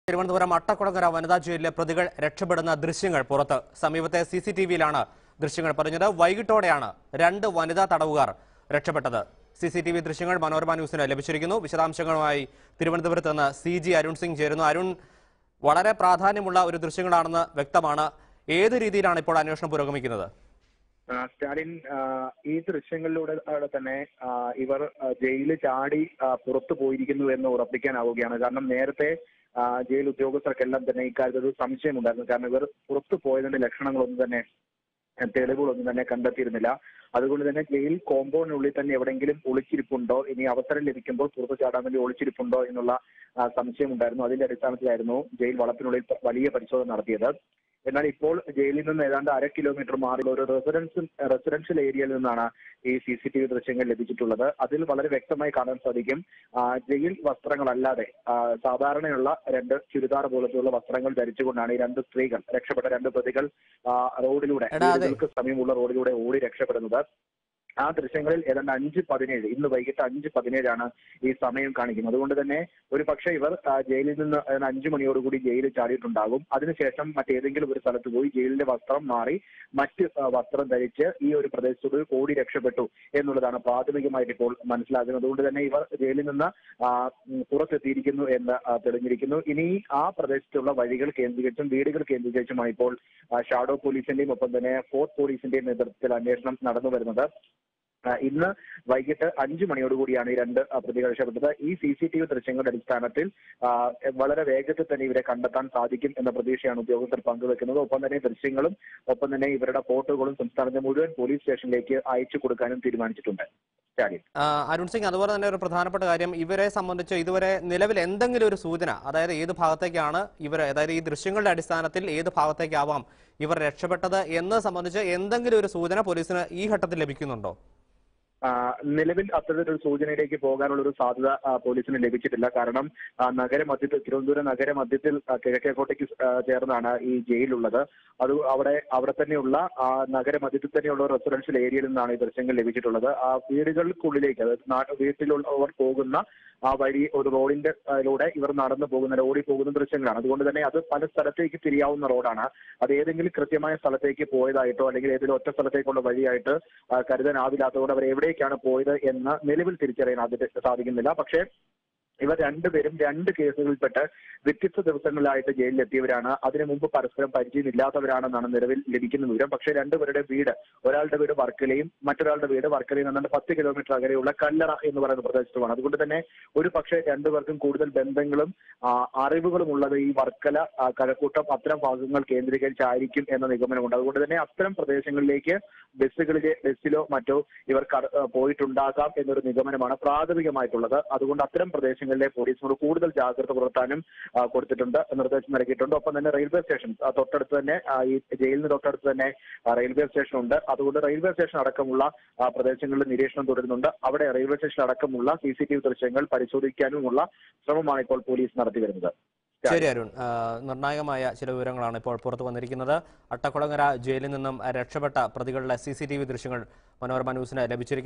തിരുവനന്തപുരം അട്ടക്കുളങ്ങര വനിതാ ജയിലിലെ പ്രതികൾ രക്ഷപ്പെടുന്ന ദൃശ്യങ്ങൾ പുറത്ത് സമീപത്തെ സി സി ടി വിയിലാണ് ദൃശ്യങ്ങൾ പറഞ്ഞത് വൈകിട്ടോടെയാണ് രണ്ട് വനിതാ തടവുകാർ രക്ഷപ്പെട്ടത് സി സി ടി വി ദൃശ്യങ്ങൾ മനോരമ ന്യൂസിന് ലഭിച്ചിരിക്കുന്നു വിശദാംശങ്ങളുമായി തിരുവനന്തപുരത്ത് നിന്ന് സി ജി അരുൺ സിംഗ് ചേരുന്നു അരുൺ വളരെ പ്രാധാന്യമുള്ള ഒരു ദൃശ്യങ്ങളാണെന്ന് വ്യക്തമാണ് ഏത് രീതിയിലാണ് ഇപ്പോൾ അന്വേഷണം പുരോഗമിക്കുന്നത് ആ, സ്റ്റാലിൻ ആ, ഈ ദൃശ്യങ്ങളിലൂടെ ആണ് തന്നെ ആ, ഇവർ ആ, ജയിലിൽ ചാടി ആ, പുറത്തു പോയിരിക്കുന്നു എന്ന് ഉറപ്പിക്കാനാവുകയാണ് കാരണം നേരത്തെ ആ, ജയിൽ ഉദ്യോഗസ്ഥർക്കെല്ലാം തന്നെ ഇക്കാര്യത്തിൽ ഒരു സംശയമുണ്ടായിരുന്നു കാരണം ഇവർ പുറത്തു പോയതിന്റെ ലക്ഷണങ്ങളൊന്നും തന്നെ ആ, തെളിവുകളൊന്നും തന്നെ കണ്ടെത്തിയിരുന്നില്ല അതുകൊണ്ട് തന്നെ ജയിൽ കോമ്പൗണ്ടിനുള്ളിൽ തന്നെ എവിടെയെങ്കിലും ഒളിച്ചിരിപ്പുണ്ടോ ഇനി അവസരം ലഭിക്കുമ്പോൾ പുറത്തു ചാടാൻ വേണ്ടി ഒളിച്ചിരിപ്പുണ്ടോ എന്നുള്ള ആ, സംശയമുണ്ടായിരുന്നു അതിന്റെ അടിസ്ഥാനത്തിലായിരുന്നു ജയിൽ വളപ്പിനുള്ളിൽ പ- വലിയ പരിശോധന നടത്തിയത് എന്നാൽ ഇപ്പോൾ ജയിലിൽ നിന്ന് ഏതാണ്ട് അര കിലോമീറ്റർ മാറി ഒരു റെസിഡൻസ് റെസിഡൻഷ്യൽ ഏരിയയിൽ നിന്നാണ് ഈ സി സി ടി വി ദൃശ്യങ്ങൾ ലഭിച്ചിട്ടുള്ളത് അതിൽ വളരെ വ്യക്തമായി കാണാൻ സാധിക്കും ആ, ജയിൽ വസ്ത്രങ്ങളല്ലാതെ ആ, സാധാരണയുള്ള രണ്ട് ചുരിദാർ പോലത്തെയുള്ള വസ്ത്രങ്ങൾ ധരിച്ചുകൊണ്ടാണ് ഈ രണ്ട് സ്ത്രീകൾ രക്ഷപ്പെട്ട രണ്ട് പ്രതികൾ ആ, റോഡിലൂടെ എടാ, അതെ. വീടുകൾക്ക് സമീപമുള്ള റോഡിലൂടെ ഓടി രക്ഷപ്പെടുന്നത് ആ ദൃശ്യങ്ങളിൽ ഏതാണ്ട് അഞ്ച് പതിനേഴ് ഇന്ന് വൈകിട്ട് അഞ്ച് പതിനേഴാണ് ഈ സമയം കാണിക്കുന്നത് അതുകൊണ്ട് തന്നെ ഒരു പക്ഷേ ഇവർ ആ, ജയിലിൽ നിന്ന് ഏതാണ്ട് അഞ്ചു മണിയോടുകൂടി ജയിലിൽ ചാടിയിട്ടുണ്ടാകും അതിനുശേഷം മറ്റേതെങ്കിലും ഒരു സ്ഥലത്ത് പോയി ജയിലിന്റെ വസ്ത്രം മാറി മറ്റ് ആ, വസ്ത്രം ധരിച്ച് ഈ ഒരു പ്രദേശത്തോട് ഓടി രക്ഷപ്പെട്ടു എന്നുള്ളതാണ് പ്രാഥമികമായിട്ട് ഇപ്പോൾ മനസ്സിലാക്കുന്നത് അതുകൊണ്ട് തന്നെ ഇവർ ജയിലിൽ നിന്ന് ആ, ഉം, പുറത്തെത്തിയിരിക്കുന്നു എന്ന് ആ, തെളിഞ്ഞിരിക്കുന്നു ഇനി ആ പ്രദേശത്തുള്ള വഴികൾ കേന്ദ്രീകരിച്ചും വീടുകൾ കേന്ദ്രീകരിച്ചുമാണ് ഇപ്പോൾ ആ, ഷാഡോ പോലീസിന്റെയും ഒപ്പം തന്നെ ഫോർട്ട് പോലീസിന്റെയും നേതൃത്വത്തിൽ അന്വേഷണം നടന്നു വരുന്നത് ആ, ഇന്ന് വൈകിട്ട് അഞ്ചു മണിയോടുകൂടിയാണ് ഈ രണ്ട് ആ, പ്രതികൾ രക്ഷപ്പെട്ടത് ഈ സി സി ടി വി ദൃശ്യങ്ങളുടെ അടിസ്ഥാനത്തിൽ ആ, വളരെ വേഗത്തിൽ തന്നെ ഇവരെ കണ്ടെത്താൻ സാധിക്കും എന്ന പ്രതീക്ഷയാണ് ഉദ്യോഗസ്ഥർ പങ്കുവെക്കുന്നത് ഒപ്പം തന്നെ ദൃശ്യങ്ങളും ഒപ്പം തന്നെ ഇവരുടെ ഫോട്ടോകളും സംസ്ഥാനത്തെ മുഴുവൻ പോലീസ് സ്റ്റേഷനിലേക്ക് അയച്ചു കൊടുക്കാനും തീരുമാനിച്ചിട്ടുണ്ട് സ്റ്റാലിൻ ആ, അരുൺ സിംഗ് അതുപോലെ തന്നെ ഒരു പ്രധാനപ്പെട്ട കാര്യം ഇവരെ സംബന്ധിച്ച് ഇതുവരെ നിലവിൽ എന്തെങ്കിലും ഒരു സൂചന അതായത് ഏത് ഭാഗത്തേക്കാണ് ഇവർ അതായത് ഈ ദൃശ്യങ്ങളുടെ അടിസ്ഥാനത്തിൽ ഏത് ഭാഗത്തേക്കാവാം ഇവർ രക്ഷപ്പെട്ടത് എന്ന് സംബന്ധിച്ച് എന്തെങ്കിലും ഒരു സൂചന പോലീസിന് ഈ ഘട്ടത്തിൽ ലഭിക്കുന്നുണ്ടോ ആ, നിലവിൽ അത്തരത്തിലൊരു സൂചനയിലേക്ക് പോകാനുള്ള ഒരു സാധ്യത ആ, പോലീസിന് ലഭിച്ചിട്ടില്ല കാരണം ആ, നഗരമധ്യത്തിൽ തിരുവനന്തപുരം നഗരമധ്യത്തിൽ ആ, കിഴക്കേക്കോട്ടയ്ക്ക് സ്- ആ, ചേർന്നാണ് ഈ ജയിലുള്ളത് അത് അവിടെ അവിടെ തന്നെയുള്ള ആ നഗരമധ്യത്തിൽ തന്നെയുള്ള റെസിഡൻഷ്യൽ ഏരിയയിൽ നിന്നാണ് ഈ ദൃശ്യങ്ങൾ ലഭിച്ചിട്ടുള്ളത് ആ വീടുകൾക്കുള്ളിലേക്ക് അതായത് നാ- വീട്ടിലുള്ളവർ പോകുന്ന ആ വഴി ഒരു റോഡിന്റെ ആ, ലൂടെ ഇവർ നടന്നു പോകുന്ന റോഡിൽ പോകുന്ന ദൃശ്യങ്ങളാണ് അതുകൊണ്ട് തന്നെ അത് പല സ്ഥലത്തേക്ക് തിരിയാവുന്ന റോഡാണ് അത് ഏതെങ്കിലും കൃത്യമായ സ്ഥലത്തേക്ക് പോയതായിട്ടോ അല്ലെങ്കിൽ ഏതെങ്കിലും ഒറ്റ സ്ഥലത്തേക്കുള്ള വഴിയായിട്ട് ആ, കരുതാനാവില്ലാത്തതുകൊണ്ട് അവർ എവിടേക്കാണ് പോയത് എന്ന് നിലവിൽ തിരിച്ചറിയാൻ അതിന് സാധിക്കുന്നില്ല പക്ഷേ ഇവർ രണ്ടുപേരും രണ്ട് കേസുകളിൽപ്പെട്ട് വ്യത്യസ്ത ദിവസങ്ങളിലായിട്ട് ജയിലിലെത്തിയവരാണ് അതിനു മുമ്പ് പരസ്പരം പരിചയമില്ലാത്തവരാണെന്നാണ് നിലവിൽ ലഭിക്കുന്ന വിവരം പക്ഷേ രണ്ടുപേരുടെ വീട് ഒരാളുടെ വീട് വർക്കലയും മറ്റൊരാളുടെ വീട് വർക്കലയിൽ നിന്നുകൊണ്ട് പത്ത് കിലോമീറ്റർ അകലെയുള്ള കല്ലറ എന്ന് പറയുന്ന പ്രദേശത്തുമാണ് അതുകൊണ്ട് തന്നെ ഒരു പക്ഷേ രണ്ടുപേർക്കും കൂടുതൽ ബന്ധങ്ങളും ആ, അറിവുകളും ഉള്ളത് ഈ വർക്കല ആ, കഴക്കൂട്ടം അത്തരം ഭാഗങ്ങൾ കേന്ദ്രീകരിച്ചായിരിക്കും എന്ന നിഗമനമുണ്ട് അതുകൊണ്ട് തന്നെ അത്തരം പ്രദേശങ്ങളിലേക്ക് ബസ്സുകളിലെ ബസ്സിലോ മറ്റോ ഇവർ കട- ആ, പോയിട്ടുണ്ടാകാം എന്നൊരു നിഗമനമാണ് പ്രാഥമികമായിട്ടുള്ളത് അതുകൊണ്ട് അത്തരം പ്രദേശങ്ങളിലെ പോലീസിനോട് കൂടുതൽ ജാഗ്രത പുലർത്താനും ആ, കൊടുത്തിട്ടുണ്ട് നിർദ്ദേശം നൽകിയിട്ടുണ്ട് ഒപ്പം തന്നെ റെയിൽവേ സ്റ്റേഷൻ ആ, തൊട്ടടുത്ത് തന്നെ ആ, ഈ ജയിലിന് തൊട്ടടുത്ത് തന്നെ ആ, റെയിൽവേ സ്റ്റേഷൻ ഉണ്ട് അതുകൊണ്ട് റെയിൽവേ സ്റ്റേഷൻ അടക്കമുള്ള ആ, പ്രദേശങ്ങളിൽ നിരീക്ഷണം തുടരുന്നുണ്ട് അവിടെ റെയിൽവേ സ്റ്റേഷൻ അടക്കമുള്ള സി സി ടി വി ദൃശ്യങ്ങൾ പരിശോധിക്കാനുമുള്ള ശ്രമമാണ് ഇപ്പോൾ പോലീസ് നടത്തി വരുന്നത് ശരി അരുൺ ആ, നിർണായകമായ ചില വിവരങ്ങളാണ് ഇപ്പോൾ പുറത്തു വന്നിരിക്കുന്നത് അട്ടക്കുളങ്ങര ജയിലിൽ നിന്നും രക്ഷപ്പെട്ട പ്രതികളുടെ സി സി ടി വി ദൃശ്യങ്ങൾ മനോരമ ന്യൂസിന് ലഭിച്ചിരിക്കുന്നു